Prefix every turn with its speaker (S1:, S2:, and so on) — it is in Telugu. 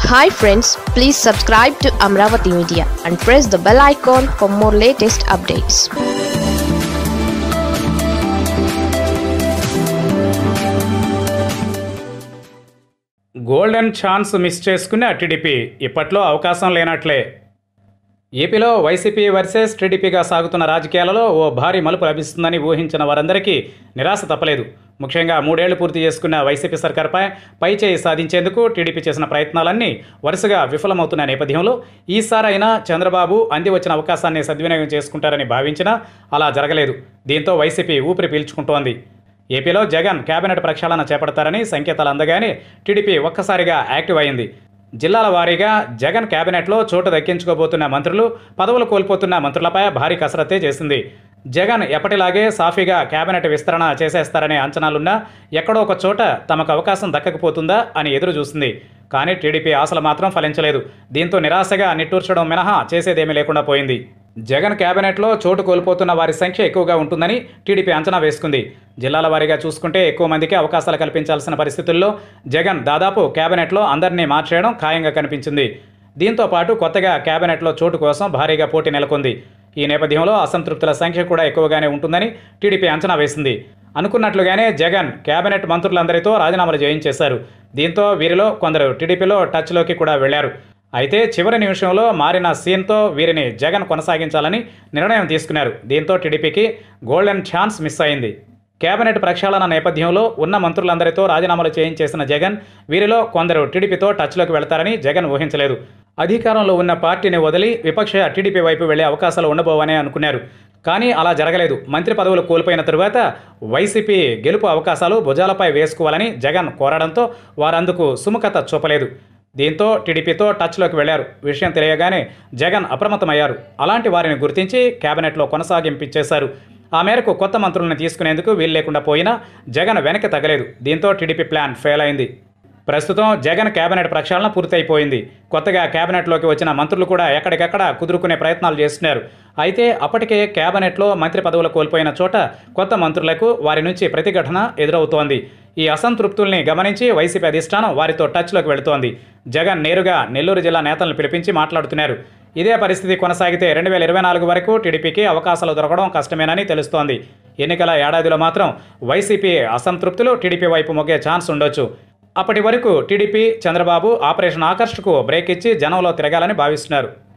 S1: hi friends please subscribe to Amaravati media and press the bell icon for more latest updates
S2: golden chance miss చేసుకున్న టీడీపీ ఇప్పట్లో అవకాశం లేనట్లే ఏపీలో వైసీపీ వర్సెస్ టీడీపీగా సాగుతున్న రాజకీయాలలో ఓ భారీ మలుపు లభిస్తుందని ఊహించిన వారందరికీ నిరాశ తప్పలేదు ముఖ్యంగా మూడేళ్లు పూర్తి చేసుకున్న వైసీపీ సర్కార్పై పైచేయి సాధించేందుకు టీడీపీ చేసిన ప్రయత్నాలన్నీ వరుసగా విఫలమవుతున్న నేపథ్యంలో ఈసారైనా చంద్రబాబు అంది వచ్చిన అవకాశాన్ని సద్వినియోగం చేసుకుంటారని భావించినా అలా జరగలేదు దీంతో వైసీపీ ఊపిరి పీల్చుకుంటోంది ఏపీలో జగన్ కేబినెట్ ప్రక్షాళన చేపడతారని సంకేతాలు అందగానే టీడీపీ ఒక్కసారిగా యాక్టివ్ అయింది జిల్లాల వారీగా జగన్ కేబినెట్లో చోటు దక్కించుకోబోతున్న మంత్రులు పదవులు కోల్పోతున్న మంత్రులపై భారీ కసరత్తే చేసింది జగన్ ఎప్పటిలాగే సాఫీగా కేబినెట్ విస్తరణ చేసేస్తారనే అంచనాలున్నా ఎక్కడో ఒక చోట తమకు అవకాశం దక్కకపోతుందా అని ఎదురు చూసింది కానీ టీడీపీ ఆశలు మాత్రం ఫలించలేదు దీంతో నిరాశగా నిట్టూర్చడం మినహా చేసేదేమీ లేకుండా పోయింది జగన్ కేబినెట్లో చోటు కోల్పోతున్న వారి సంఖ్య ఎక్కువగా ఉంటుందని టీడీపీ అంచనా వేసుకుంది జిల్లాల వారీగా చూసుకుంటే ఎక్కువ మందికి అవకాశాలు కల్పించాల్సిన పరిస్థితుల్లో జగన్ దాదాపు కేబినెట్లో అందరినీ మార్చేయడం ఖాయంగా కనిపించింది దీంతో పాటు కొత్తగా కేబినెట్లో చోటు కోసం భారీగా పోటీ నెలకొంది ఈ నేపథ్యంలో అసంతృప్తుల సంఖ్య కూడా ఎక్కువగానే ఉంటుందని టీడీపీ అంచనా వేసింది అనుకున్నట్లుగానే జగన్ కేబినెట్ మంత్రులందరితో రాజీనామాలు చేయించేశారు దీంతో వీరిలో కొందరు టీడీపీలో టచ్లోకి కూడా వెళ్లారు అయితే చివరి నిమిషంలో మారిన సీన్తో వీరిని జగన్ కొనసాగించాలని నిర్ణయం తీసుకున్నారు దీంతో టీడీపీకి గోల్డెన్ ఛాన్స్ మిస్ అయింది కేబినెట్ ప్రక్షాళన నేపథ్యంలో ఉన్న మంత్రులందరితో రాజీనామాలు చేయించేసిన జగన్ వీరిలో కొందరు టీడీపీతో టచ్లోకి వెళతారని జగన్ ఊహించలేదు అధికారంలో ఉన్న పార్టీని వదిలి విపక్ష టీడీపీ వైపు వెళ్లే అవకాశాలు ఉండబోవని అనుకున్నారు కానీ అలా జరగలేదు మంత్రి పదవులు కోల్పోయిన తరువాత వైసీపీ గెలుపు అవకాశాలు భుజాలపై వేసుకోవాలని జగన్ కోరడంతో వారందుకు సుముఖత చూపలేదు దీంతో టీడీపీతో టచ్లోకి వెళ్లారు విషయం తెలియగానే జగన్ అప్రమత్తమయ్యారు అలాంటి వారిని గుర్తించి కేబినెట్లో కొనసాగింపించేశారు ఆ మేరకు కొత్త మంత్రులను తీసుకునేందుకు వీలు లేకుండా పోయినా జగన్ వెనక్కి తగ్గలేదు దీంతో టీడీపీ ప్లాన్ ఫెయిల్ అయింది ప్రస్తుతం జగన్ కేబినెట్ ప్రక్షాళన పూర్తయిపోయింది కొత్తగా కేబినెట్లోకి వచ్చిన మంత్రులు కూడా ఎక్కడికెక్కడ కుదురుకునే ప్రయత్నాలు చేస్తున్నారు అయితే అప్పటికే కేబినెట్లో మంత్రి పదవులు కోల్పోయిన చోట కొత్త మంత్రులకు వారి నుంచి ప్రతిఘటన ఎదురవుతోంది ఈ అసంతృప్తుల్ని గమనించి వైసీపీ అధిష్టానం వారితో టచ్లోకి వెళుతోంది జగన్ నేరుగా నెల్లూరు జిల్లా నేతలను పిలిపించి మాట్లాడుతున్నారు ఇదే పరిస్థితి కొనసాగితే రెండు వేల ఇరవై నాలుగు వరకు టీడీపీకి అవకాశాలు దొరకడం కష్టమేనని తెలుస్తోంది ఎన్నికల ఏడాదిలో మాత్రం వైసీపీ అసంతృప్తులు టీడీపీ వైపు మొగ్గే ఛాన్స్ ఉండొచ్చు అప్పటి వరకు టీడీపీ చంద్రబాబు ఆపరేషన్ ఆకర్ష్కు బ్రేక్ ఇచ్చి జనంలో తిరగాలని భావిస్తున్నారు